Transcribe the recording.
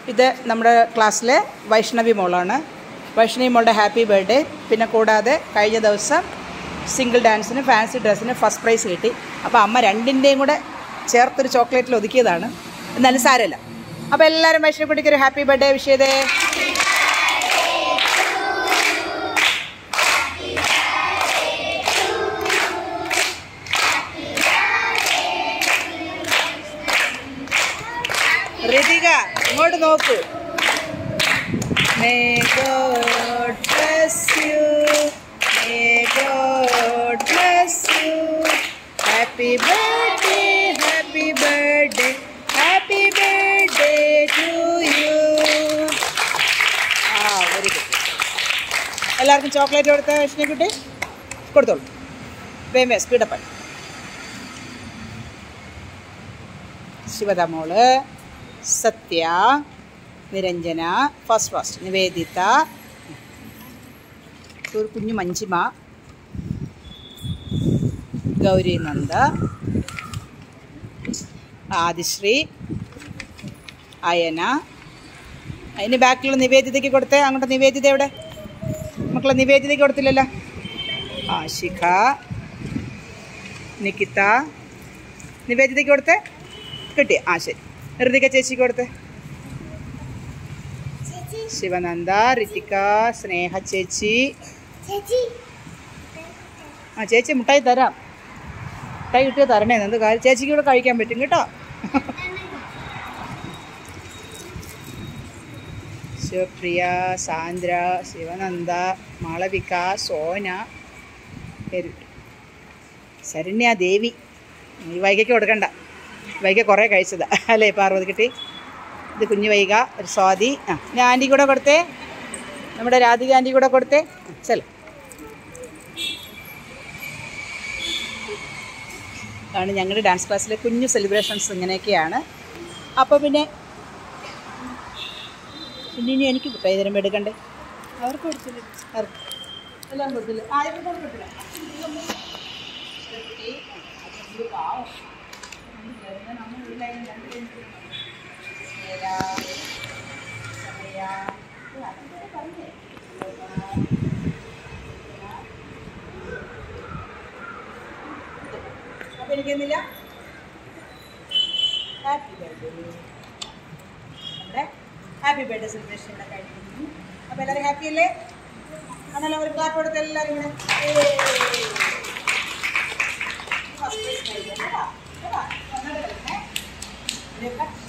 ഇത് നമ്മുടെ ക്ലാസ്സിലെ വൈഷ്ണവി മോളാണ് വൈഷ്ണവി മോളുടെ ഹാപ്പി ബർത്ത്ഡേ പിന്നെ കൂടാതെ കഴിഞ്ഞ ദിവസം സിംഗിൾ ഡാൻസിന് ഫാൻസി ഡ്രസ്സിന് ഫസ്റ്റ് പ്രൈസ് കിട്ടി അപ്പോൾ അമ്മ രണ്ടിൻ്റെയും കൂടെ ചേർത്തൊരു ചോക്ലേറ്റിൽ ഒതുക്കിയതാണ് എന്നാലും സാരമില്ല അപ്പോൾ എല്ലാവരും വൈഷ്ണവി കുട്ടിക്ക് ഒരു ഹാപ്പി ബർത്ത്ഡേ വിഷ് ചെയ്തേ ഋതിക ഇങ്ങോട്ട് നോക്കൂ May God bless you. May God bless you. Happy birthday, happy birthday, happy birthday to you. ആ വെരി ഗുഡ് എല്ലാവർക്കും ചോക്ലേറ്റ് കൊടുത്ത വിഷ്ണുക്കുട്ടി കൊടുത്തോളൂ വേം വേ സ്പീഡപ്പായി ശിവദ മോള് സത്യ നിരഞ്ജന ഫസ്റ്റ് ഫസ്റ്റ് നിവേദിത ഒരു കുഞ്ഞു മഞ്ചിമ ഗൗരി നന്ദ ആദിശ്രീ അയന അതിന് ബാക്കിലുള്ള നിവേദിതയ്ക്ക് കൊടുത്തേ അങ്ങോട്ട് നിവേദിത എവിടെ മക്കളെ നിവേദിതയ്ക്ക് കൊടുത്തില്ലല്ലോ ആ ശിഖ നിക്കിത നിവേദിതയ്ക്ക് കൊടുത്തേ കിട്ടി ആ ശരി ഋതിക ചേച്ചിക്ക് കൊടുത്തേ ശിവനന്ദ ഋതിക സ്നേഹ ചേച്ചി ആ ചേച്ചി മുട്ടായി തരാം മുട്ടായി കിട്ടിയ തരണേ എന്ത് കാര്യം ചേച്ചിക്ക് കൂടെ കഴിക്കാൻ പറ്റും കേട്ടോ ശിവപ്രിയ സാന്ദ്ര ശിവനന്ദ മാളവിക സോന പേര് ശരണ്യ ദേവി ഈ വൈകയ്ക്ക് കൊടുക്കണ്ട വൈക കുറേ കഴിച്ചതാ അല്ലേ പാർവതി കിട്ടി ഇത് കുഞ്ഞു വൈക ഒരു സ്വാതി ആ ഞാൻ ആൻറ്റി കൂടെ കൊടുത്തേ നമ്മുടെ രാധിക ആൻറ്റി കൂടെ കൊടുത്തേ ചെല ആണ് ഞങ്ങളുടെ ഡാൻസ് ക്ലാസ്സിലെ കുഞ്ഞു സെലിബ്രേഷൻസ് ഇങ്ങനെയൊക്കെയാണ് അപ്പോൾ പിന്നെ പിന്നെ ഇനി എനിക്ക് കിട്ടായി തരുമ്പോൾ എടുക്കണ്ടേ അവർക്ക് കൊടുത്തില്ല അവർക്ക് എല്ലാം കൊടുത്തില്ല ആ ഇവർക്ക് കൊടുത്തില്ല അപ്പൊ എനിക്കെന്നില്ല ഹാപ്പി ബർത്ത്ഡേ നമ്മുടെ ഹാപ്പി ബർത്ത്ഡേ സെലിബ്രേഷൻ ഇവിടെ കഴിഞ്ഞിരിക്കുന്നു അപ്പോൾ എല്ലാവരും ഹാപ്പി അല്ലേ ആണല്ലോ ഒരു ക്ലാപ്പ് കൊടുത്ത് എല്ലാവരും കൂടെ ഫസ്റ്റ് പ്രൈസ് കഴിഞ്ഞു കേട്ടോ കേട്ടോ ഒന്നുകൂടെ കളിക്കണേ ഇതൊക്കെ